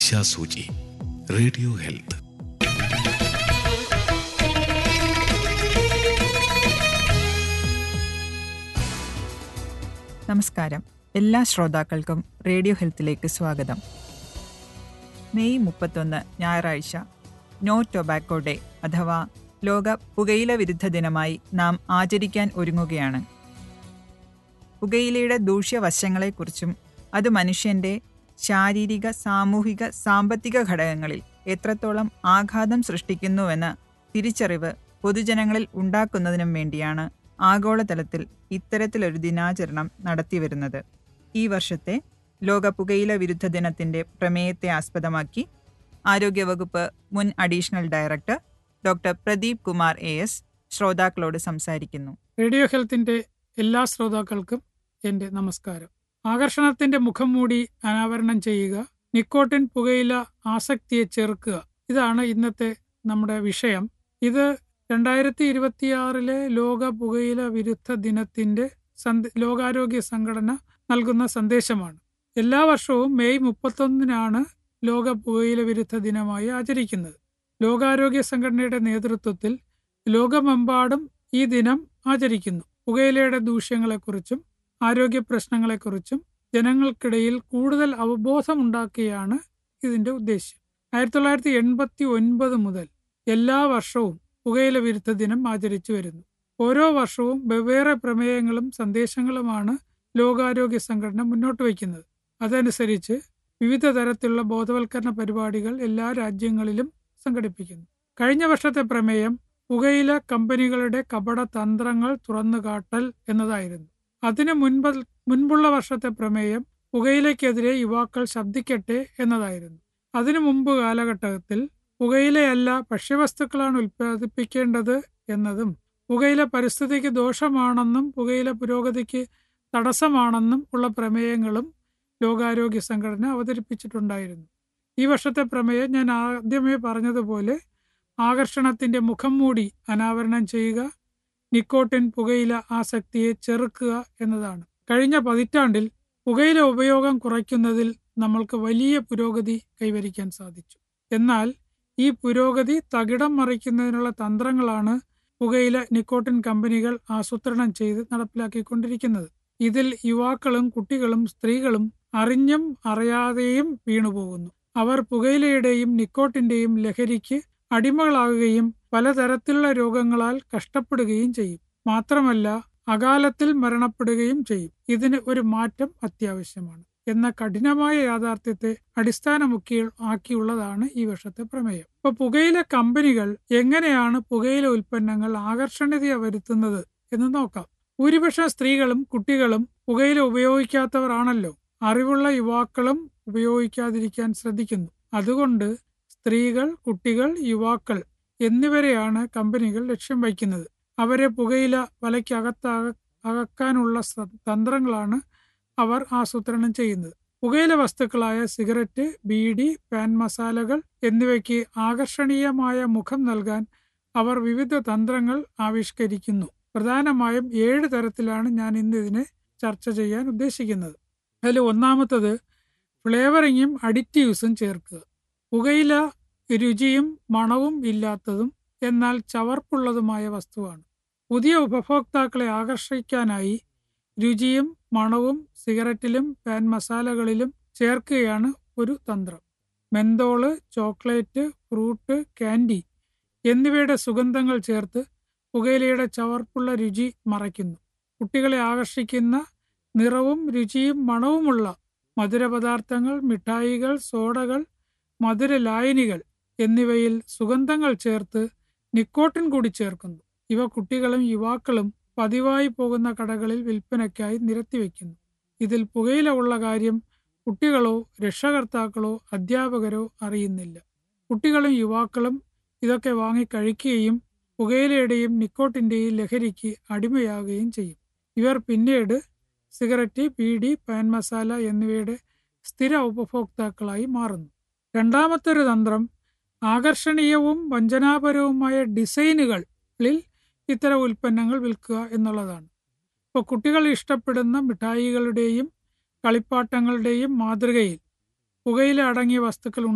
ദിശാസൂചി radio health നമസ്കാരം എല്ലാ ശ്രോതാക്കൾക്കും റേഡിയോ ഹെൽത്തിലേക്ക് സ്വാഗതം മെയ് മുപ്പത്തൊന്ന് ഞായറാഴ്ച നോ ടൊബാക്കോ ഡേ അഥവാ ലോക പുകയില വിരുദ്ധ ദിനമായി നാം ആചരിക്കാൻ ഒരുങ്ങുകയാണ് പുകയിലയുടെ ദൂഷ്യവശങ്ങളെക്കുറിച്ചും അത് മനുഷ്യന്റെ ശാരീരിക സാമൂഹിക സാമ്പത്തിക ഘടകങ്ങളിൽ എത്രത്തോളം ആഘാതം സൃഷ്ടിക്കുന്നുവെന്ന തിരിച്ചറിവ് പൊതുജനങ്ങളിൽ ഉണ്ടാക്കുന്നതിനും വേണ്ടിയാണ് ആഗോളതലത്തിൽ ഇത്തരത്തിലൊരു ദിനാചരണം നടത്തിവരുന്നത് ഈ വർഷത്തെ ലോക പുകയില വിരുദ്ധ ദിനത്തിന്റെ പ്രമേയത്തെ ആസ്പദമാക്കി ആരോഗ്യവകുപ്പ് മുൻ additional director doctor Pradeep Kumar A S ശ്രോതാക്കളോട് സംസാരിക്കുന്നു റേഡിയോ ഹെൽത്തിന്റെ എല്ലാ ശ്രോതാക്കൾക്കും എന്റെ നമസ്കാരം ആകർഷണത്തിന്റെ മുഖം മൂടി അനാവരണം ചെയ്യുക നിക്കോട്ടിൻ പുകയില ആസക്തിയെ ചെറുക്കുക ഇതാണ് ഇന്നത്തെ നമ്മുടെ വിഷയം ഇത് രണ്ടായിരത്തി ഇരുപത്തിയാറിലെ ലോക പുകയില വിരുദ്ധ ദിനത്തിന്റെ സന്ദ- ലോകാരോഗ്യ സംഘടന നൽകുന്ന സന്ദേശമാണ് എല്ലാ വർഷവും മെയ് മുപ്പത്തൊന്നിനാണ് ലോക പുകയില വിരുദ്ധ ദിനമായി ആചരിക്കുന്നത് ലോകാരോഗ്യ സംഘടനയുടെ നേതൃത്വത്തിൽ ലോകമെമ്പാടും ഈ ദിനം ആചരിക്കുന്നു പുകയിലയുടെ ദൂഷ്യങ്ങളെക്കുറിച്ചും ആരോഗ്യ പ്രശ്നങ്ങളെക്കുറിച്ചും ജനങ്ങൾക്കിടയിൽ കൂടുതൽ അവബോധമുണ്ടാക്കുകയാണ് ഇതിന്റെ ഉദ്ദേശ്യം ആയിരത്തി തൊള്ളായിരത്തി എൺപത്തി ഒൻപത് മുതൽ എല്ലാ വർഷവും പുകയില വിരുദ്ധ ദിനം ആചരിച്ചു വരുന്നു ഓരോ വർഷവും വെവ്വേറെ പ്രമേയങ്ങളും സന്ദേശങ്ങളുമാണ് ലോകാരോഗ്യ സംഘടന മുന്നോട്ട് വയ്ക്കുന്നത് അതനുസരിച്ച് വിവിധ തരത്തിലുള്ള ബോധവൽക്കരണ പരിപാടികൾ എല്ലാ രാജ്യങ്ങളിലും സംഘടിപ്പിക്കുന്നു കഴിഞ്ഞ വർഷത്തെ പ്രമേയം പുകയില കമ്പനികളുടെ കപട തന്ത്രങ്ങൾ തുറന്നുകാട്ടൽ എന്നതായിരുന്നു അതിനു മുൻപ് മുൻപുള്ള വർഷത്തെ പ്രമേയം പുകയിലയ്ക്കെതിരെ യുവാക്കൾ ശബ്ദിക്കട്ടെ എന്നതായിരുന്നു അതിനു മുമ്പ് കാലഘട്ടത്തിൽ പുകയിലയല്ല ഭക്ഷ്യവസ്തുക്കളാണ് ഉൽപ്പാദിപ്പിക്കേണ്ടത് എന്നതും പുകയില പരിസ്ഥിതിക്ക് ദോഷമാണെന്നും പുകയില പുരോഗതിക്ക് തടസ്സമാണെന്നും ഉള്ള പ്രമേയങ്ങളും ലോകാരോഗ്യ സംഘടന അവതരിപ്പിച്ചിട്ടുണ്ടായിരുന്നു ഈ വർഷത്തെ പ്രമേയം ഞാൻ ആദ്യമേ പറഞ്ഞതുപോലെ ആകർഷണത്തിന്റെ മുഖം മൂടി അനാവരണം ചെയ്യുക നിക്കോട്ടിൻ പുകയില ആസക്തിയെ ചെറുക്കുക എന്നതാണ് കഴിഞ്ഞ പതിറ്റാണ്ടിൽ പുകയില ഉപയോഗം കുറയ്ക്കുന്നതിൽ നമ്മൾക്ക് വലിയ പുരോഗതി കൈവരിക്കാൻ സാധിച്ചു എന്നാൽ ഈ പുരോഗതി തകിടം മറിക്കുന്നതിനുള്ള തന്ത്രങ്ങളാണ് പുകയില നിക്കോട്ടിൻ കമ്പനികൾ ആസൂത്രണം ചെയ്ത് നടപ്പിലാക്കിക്കൊണ്ടിരിക്കുന്നത് ഇതിൽ യുവാക്കളും കുട്ടികളും സ്ത്രീകളും അറിഞ്ഞും അറിയാതെയും വീണുപോകുന്നു അവർ പുകയിലയുടെയും നിക്കോട്ടിന്റെയും ലഹരിക്ക് അടിമകളാകുകയും പലതരത്തിലുള്ള രോഗങ്ങളാൽ കഷ്ടപ്പെടുകയും ചെയ്യും മാത്രമല്ല അകാലത്തിൽ മരണപ്പെടുകയും ചെയ്യും ഇതിന് ഒരു മാറ്റം അത്യാവശ്യമാണ് എന്ന കഠിനമായ യാഥാർത്ഥ്യത്തെ അടിസ്ഥാനമുക്കി ആക്കിയുള്ളതാണ് ഈ വർഷത്തെ പ്രമേയം ഇപ്പൊ പുകയില കമ്പനികൾ എങ്ങനെയാണ് പുകയില ഉൽപ്പന്നങ്ങൾ ആകർഷണീയത വരുത്തുന്നത് എന്ന് നോക്കാം ഭൂരിപക്ഷം സ്ത്രീകളും കുട്ടികളും പുകയില ഉപയോഗിക്കാത്തവരാണല്ലോ അറിവുള്ള യുവാക്കളും ഉപയോഗിക്കാതിരിക്കാൻ ശ്രദ്ധിക്കുന്നു അതുകൊണ്ട് സ്ത്രീകൾ കുട്ടികൾ യുവാക്കൾ എന്നിവരെയാണ് കമ്പനികൾ ലക്ഷ്യം വയ്ക്കുന്നത് അവരെ പുകയില വലയ്ക്കകത്ത് അകക്കാനുള്ള സ- തന്ത്രങ്ങളാണ് അവർ ആസൂത്രണം ചെയ്യുന്നത് പുകയില വസ്തുക്കളായ സിഗരറ്റ് ബീഡി പാൻ മസാലകൾ എന്നിവയ്ക്ക് ആകർഷണീയമായ മുഖം നൽകാൻ അവർ വിവിധ തന്ത്രങ്ങൾ ആവിഷ്കരിക്കുന്നു പ്രധാനമായും ഏഴ് തരത്തിലാണ് ഞാൻ ഇന്ന് ഇതിനെ ചർച്ച ചെയ്യാൻ ഉദ്ദേശിക്കുന്നത് അതിൽ ഒന്നാമത്തത് ഫ്ലേവറിങ്ങും അഡിറ്റീവ്സും ചേർക്കുക പുകയില രുചിയും മണവും ഇല്ലാത്തതും എന്നാൽ ചവർപ്പുള്ളതുമായ വസ്തുവാണ് പുതിയ ഉപഭോക്താക്കളെ ആകർഷിക്കാനായി രുചിയും മണവും സിഗരറ്റിലും പാൻ മസാലകളിലും ചേർക്കുകയാണ് ഒരു തന്ത്രം മെന്തോള് ചോക്ലേറ്റ് ഫ്രൂട്ട് കാൻഡി എന്നിവയുടെ സുഗന്ധങ്ങൾ ചേർത്ത് പുകയിലയുടെ ചവർപ്പുള്ള രുചി മറയ്ക്കുന്നു കുട്ടികളെ ആകർഷിക്കുന്ന നിറവും രുചിയും മണവുമുള്ള മധുരപദാർത്ഥങ്ങൾ മിഠായികൾ സോഡകൾ മധുര ലായനികൾ എന്നിവയിൽ സുഗന്ധങ്ങൾ ചേർത്ത് നിക്കോട്ടിൻ കൂടി ചേർക്കുന്നു ഇവ കുട്ടികളും യുവാക്കളും പതിവായി പോകുന്ന കടകളിൽ വിൽപ്പനയ്ക്കായി നിരത്തിവെക്കുന്നു ഇതിൽ പുകയില ഉള്ള കാര്യം കുട്ടികളോ രക്ഷകർത്താക്കളോ അധ്യാപകരോ അറിയുന്നില്ല കുട്ടികളും യുവാക്കളും ഇതൊക്കെ വാങ്ങി കഴിക്കുകയും പുകയിലയുടെയും നിക്കോട്ടിന്റെയും ലഹരിക്ക് അടിമയാകുകയും ചെയ്യും ഇവർ പിന്നീട് സിഗരറ്റ് ബീഡി പാൻ മസാല എന്നിവയുടെ സ്ഥിര ഉപഭോക്താക്കളായി മാറുന്നു രണ്ടാമത്തെ ഒരു തന്ത്രം ആകർഷണീയവും വഞ്ചനാപരവുമായ ഡിസൈനുകളിൽ ഇത്തരം ഉൽപ്പന്നങ്ങൾ വിൽക്കുക എന്നുള്ളതാണ് ഇപ്പോൾ കുട്ടികൾ ഇഷ്ടപ്പെടുന്ന മിഠായികളുടെയും കളിപ്പാട്ടങ്ങളുടെയും മാതൃകയിൽ പുകയില അടങ്ങിയ വസ്തുക്കൾ